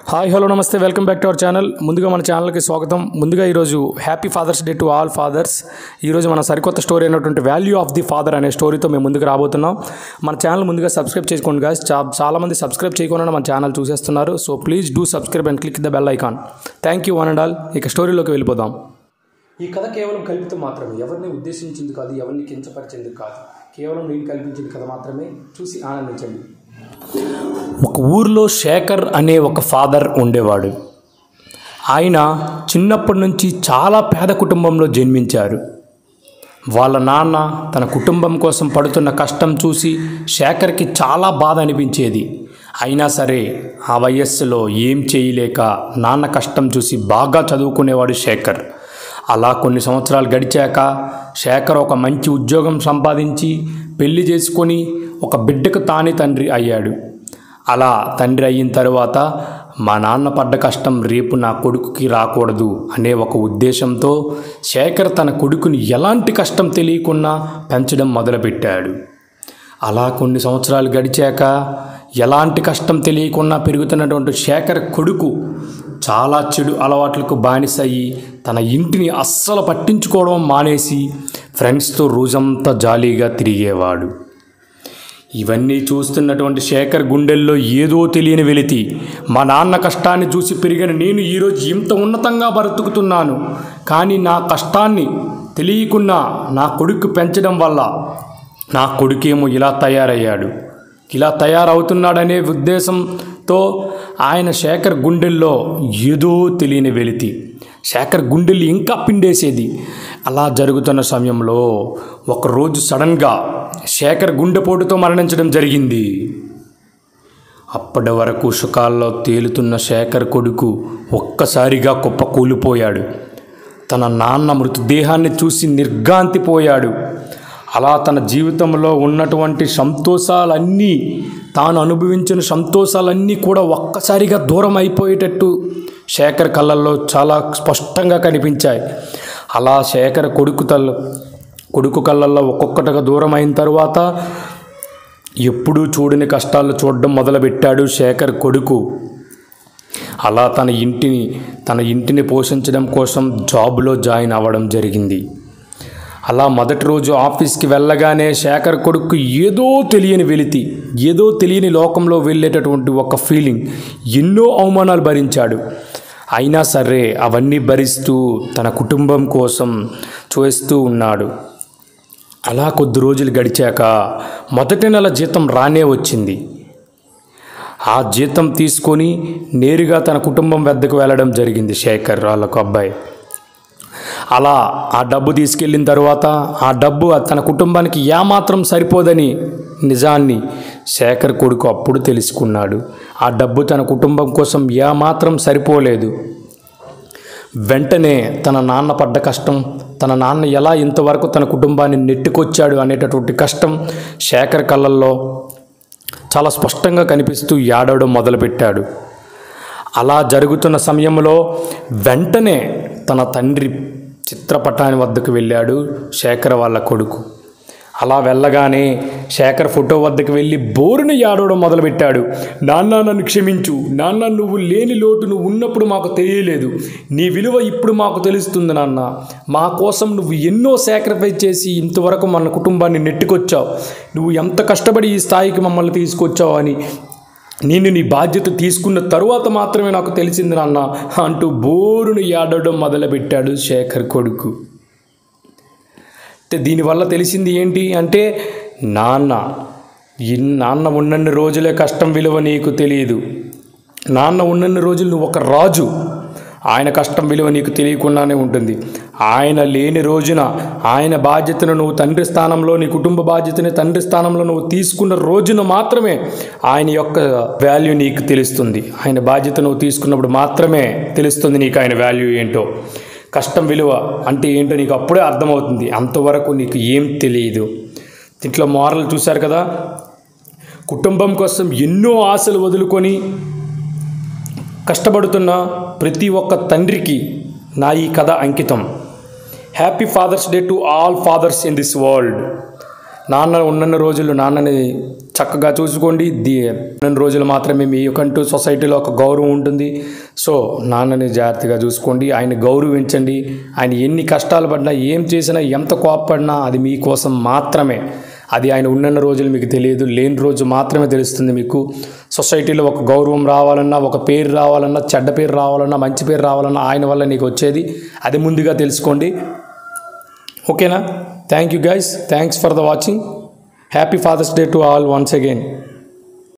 hi hello నమస్తే welcome back to our channel ముందుగా మన ఛానల్కి స్వాగతం ముందుగా ఈరోజు happy Father's Day to all fathers ఈరోజు మన సరికొత్త స్టోరీ అయినటువంటి వాల్యూ ఆఫ్ ది ఫాదర్ అనే స్టోరీతో మేము ముందుకు రాబోతున్నాం మన ఛానల్ ముందుగా సబ్స్క్రైబ్ చేసుకోండి గాయస్ చా చాలామంది సబ్స్క్రైబ్ చేయకుండా మన ఛానల్ చూసేస్తున్నారు so please do subscribe and click the bell icon thank you one and all ఇక స్టోరీలోకి వెళ్ళిపోదాం ఈ కథ కేవలం కల్పితం మాత్రమే ఎవరిని ఉద్దేశించింది కాదు ఎవరిని కించపరిచింది కాదు కేవలం నేను కల్పించింది కథ మాత్రమే చూసి ఆనందించండి ఒక ఊర్లో శేఖర్ అనే ఒక ఫాదర్ ఉండేవాడు ఆయన చిన్నప్పటి నుంచి చాలా పేద కుటుంబంలో జన్మించారు వాళ్ళ నాన్న తన కుటుంబం కోసం పడుతున్న కష్టం చూసి శేఖర్కి చాలా బాధ అనిపించేది అయినా సరే ఆ వయస్సులో ఏం చేయలేక నాన్న కష్టం చూసి బాగా చదువుకునేవాడు శేఖర్ అలా కొన్ని సంవత్సరాలు గడిచాక శేఖర్ ఒక మంచి ఉద్యోగం సంపాదించి పెళ్లి చేసుకొని ఒక బిడ్డకు తానే తండ్రి అయ్యాడు అలా తండ్రి అయిన తర్వాత మా నాన్న పడ్డ కష్టం రేపు నా కొడుకుకి రాకూడదు అనే ఒక ఉద్దేశంతో శేఖర్ తన కొడుకుని ఎలాంటి కష్టం తెలియకుండా పెంచడం మొదలుపెట్టాడు అలా కొన్ని సంవత్సరాలు గడిచాక ఎలాంటి కష్టం తెలియకుండా పెరుగుతున్నటువంటి శేఖర్ కొడుకు చాలా చెడు అలవాట్లకు బానిసయ్యి తన ఇంటిని అస్సలు పట్టించుకోవడం మానేసి ఫ్రెండ్స్తో రోజంతా జాలీగా తిరిగేవాడు ఇవన్నీ చూస్తున్నటువంటి శేఖర్ గుండెల్లో ఏదో తెలియని వెలితి మా నాన్న కష్టాన్ని చూసి పెరిగిన నేను ఈరోజు ఇంత ఉన్నతంగా బ్రతుకుతున్నాను కానీ నా కష్టాన్ని తెలియకుండా నా కొడుకు పెంచడం వల్ల నా కొడుకేమో ఇలా తయారయ్యాడు ఇలా తయారవుతున్నాడనే ఉద్దేశంతో ఆయన శేఖర్ గుండెల్లో ఏదో తెలియని వెలితి శేఖర్ గుండెలు ఇంకా పిండేసేది అలా జరుగుతున్న సమయంలో ఒకరోజు సడన్గా శేఖర్ గుండెపోటుతో మరణించడం జరిగింది అప్పటి వరకు సుఖాల్లో తేలుతున్న శేఖర్ కొడుకు ఒక్కసారిగా కుప్ప కూలిపోయాడు తన నాన్న మృతదేహాన్ని చూసి నిర్గాంతిపోయాడు అలా తన జీవితంలో ఉన్నటువంటి సంతోషాలన్నీ తాను అనుభవించిన సంతోషాలన్నీ కూడా ఒక్కసారిగా దూరం అయిపోయేటట్టు శేఖర్ కళ్ళల్లో చాలా స్పష్టంగా కనిపించాయి అలా శేఖర్ కొడుకు తల్ల కొడుకు కళ్ళల్లో ఒక్కొక్కటిగా దూరం అయిన తర్వాత ఎప్పుడూ చూడని కష్టాలు చూడడం మొదలుపెట్టాడు శేఖర్ కొడుకు అలా తన ఇంటిని తన ఇంటిని పోషించడం కోసం జాబ్లో జాయిన్ అవ్వడం జరిగింది అలా మొదటి రోజు ఆఫీస్కి వెళ్ళగానే శేఖర్ కొడుకు ఏదో తెలియని వెలితి ఏదో తెలియని లోకంలో వెళ్ళేటటువంటి ఒక ఫీలింగ్ ఎన్నో అవమానాలు భరించాడు అయినా సరే అవన్నీ భరిస్తూ తన కుటుంబం కోసం చూస్తూ ఉన్నాడు అలా కొద్ది రోజులు గడిచాక మొదటి నెల జీతం రానే వచ్చింది ఆ జీతం తీసుకొని నేరుగా తన కుటుంబం వద్దకు వెళ్ళడం జరిగింది శేఖర్ వాళ్ళకు అబ్బాయి అలా ఆ డబ్బు తీసుకెళ్ళిన తర్వాత ఆ డబ్బు తన కుటుంబానికి ఏమాత్రం సరిపోదని నిజాన్ని శేఖర్ కొడుకు అప్పుడు తెలుసుకున్నాడు ఆ డబ్బు తన కుటుంబం కోసం ఏమాత్రం సరిపోలేదు వెంటనే తన నాన్న పడ్డ కష్టం తన నాన్న ఎలా ఇంతవరకు తన కుటుంబాన్ని నెట్టుకొచ్చాడు అనేటటువంటి కష్టం శేఖర్ కళ్ళల్లో చాలా స్పష్టంగా కనిపిస్తూ ఏడవడం మొదలుపెట్టాడు అలా జరుగుతున్న సమయంలో వెంటనే తన తండ్రి చిత్రపటాన్ని వద్దకు వెళ్ళాడు శేఖర్ వాళ్ళ కొడుకు అలా వెళ్ళగానే శేఖర్ ఫోటో వద్దకు వెళ్ళి బోరుని ఏడవడం మొదలుపెట్టాడు నాన్న నన్ను క్షమించు నాన్న నువ్వు లేని లోటు నువ్వు ఉన్నప్పుడు మాకు తెలియలేదు నీ విలువ ఇప్పుడు మాకు తెలుస్తుంది నాన్న మా కోసం నువ్వు ఎన్నో సాక్రిఫైస్ చేసి ఇంతవరకు మన కుటుంబాన్ని నెట్టుకొచ్చావు నువ్వు ఎంత కష్టపడి ఈ స్థాయికి మమ్మల్ని తీసుకొచ్చావు అని నేను నీ బాధ్యత తీసుకున్న తరువాత మాత్రమే నాకు తెలిసింది నాన్న అంటూ బోరును ఏడవడం మొదలుపెట్టాడు శేఖర్ కొడుకు అంటే దీనివల్ల తెలిసింది ఏంటి అంటే నాన్న ఈ నాన్న ఉన్నన్ని రోజులే కష్టం విలువ నీకు తెలియదు నాన్న ఉన్నన్ని రోజులు నువ్వు ఒక రాజు ఆయన కష్టం విలువ నీకు తెలియకుండానే ఉంటుంది ఆయన లేని రోజున ఆయన బాధ్యతను నువ్వు తండ్రి స్థానంలో నీ కుటుంబ బాధ్యతని తండ్రి స్థానంలో నువ్వు తీసుకున్న రోజున మాత్రమే ఆయన యొక్క వాల్యూ నీకు తెలుస్తుంది ఆయన బాధ్యత నువ్వు తీసుకున్నప్పుడు మాత్రమే తెలుస్తుంది నీకు ఆయన వాల్యూ ఏంటో కష్టం విలువ అంటే ఏంటో నీకు అప్పుడే అర్థమవుతుంది అంతవరకు నీకు ఏం తెలియదు దీంట్లో మోరల్ చూశారు కదా కుటుంబం కోసం ఎన్నో ఆశలు వదులుకొని కష్టపడుతున్న ప్రతి ఒక్క తండ్రికి నా ఈ కథ అంకితం happy Father's Day to all fathers in this world నాన్న ఉన్నన్ని రోజులు నాన్నని చక్కగా చూసుకోండి దీ రెండు రోజులు మాత్రమే మీకంటూ సొసైటీలో ఒక గౌరవం ఉంటుంది సో నాన్నని జాగ్రత్తగా చూసుకోండి ఆయన గౌరవించండి ఆయన ఎన్ని కష్టాలు పడినా ఏం చేసినా ఎంత కోపపడినా అది మీకోసం మాత్రమే అది ఆయన ఉన్నన్న రోజులు మీకు తెలియదు లేని రోజు మాత్రమే తెలుస్తుంది మీకు సొసైటీలో ఒక గౌరవం రావాలన్నా ఒక పేరు రావాలన్నా చెడ్డ పేరు రావాలన్నా మంచి పేరు రావాలన్నా ఆయన వల్ల నీకు వచ్చేది అది ముందుగా తెలుసుకోండి ఓకేనా thank you guys thanks for the watching happy Father's Day to all once again